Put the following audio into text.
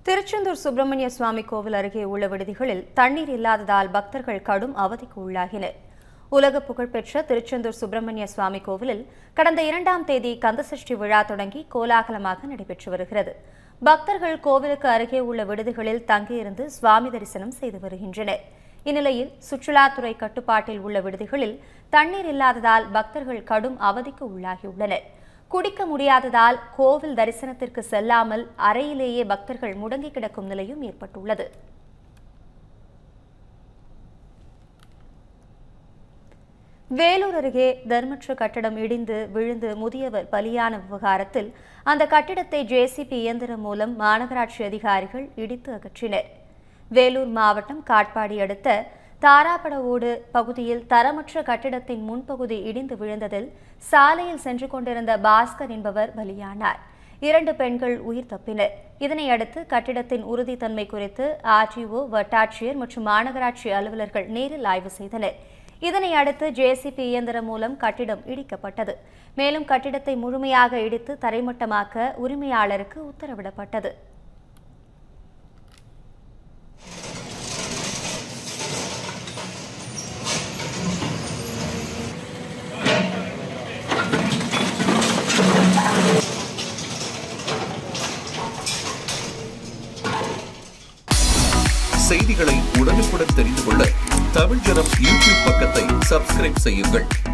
திருச்செந்தூர் சுப்பிரமணிய சுவாமி கோவில் அருகே உள்ள விடுதிகளில் தண்ணீர் இல்லாததால் பக்தர்கள் கடும் அவதிக்கு உள்ளாகினர் உலக புகழ்பெற்ற திருச்செந்தூர் சுப்பிரமணிய சுவாமி கோவிலில் கடந்த இரண்டாம் தேதி கந்தசஷ்டி விழா தொடங்கி கோலாகலமாக நடைபெற்று வருகிறது பக்தர்கள் கோவிலுக்கு அருகே உள்ள விடுதிகளில் தங்கியிருந்து சுவாமி தரிசனம் செய்து வருகின்றனர் இந்நிலையில் சுற்றுலாத்துறை கட்டுப்பாட்டில் உள்ள விடுதிகளில் தண்ணீர் இல்லாததால் பக்தர்கள் கடும் அவதிக்கு உள்ளாகியுள்ளனர் குடிக்க முடியாததால் கோவில் தரிசனத்திற்கு செல்லாமல் அறையிலேயே பக்தர்கள் முடங்கி கிடக்கும் நிலையும் ஏற்பட்டுள்ளது வேலூர் அருகே தர்மற்ற கட்டடம் இடிந்து விழுந்து முதியவர் பலியான விவகாரத்தில் அந்த கட்டிடத்தை ஜேசிபி இயந்திரம் மூலம் மாநகராட்சி அதிகாரிகள் இடித்து அகற்றினர் வேலூர் மாவட்டம் காட்பாடி அடுத்த தாராபடவோடு பகுதியில் தரமற்ற கட்டிடத்தின் முன்பகுதி இடிந்து விழுந்ததில் சாலையில் சென்று கொண்டிருந்த பாஸ்கர் என்பவர் பலியானார் இரண்டு பெண்கள் உயிர் தப்பினர் இதனையடுத்து கட்டிடத்தின் உறுதித்தன்மை குறித்து ஆர்டிஓ வட்டாட்சியர் மற்றும் மாநகராட்சி அலுவலர்கள் நேரில் ஆய்வு செய்தனர் இதனை அடுத்து ஜேசிபி இயந்திரம் மூலம் கட்டிடம் இடிக்கப்பட்டது மேலும் கட்டிடத்தை முழுமையாக இடித்து தரைமட்டமாக்க உரிமையாளருக்கு உத்தரவிடப்பட்டது செய்திகளை உடனுக்குடன் தெரிந்து கொள்ள தமிழ் ஜனம் யூடியூப் பக்கத்தை சப்ஸ்கிரைப் செய்யுங்கள்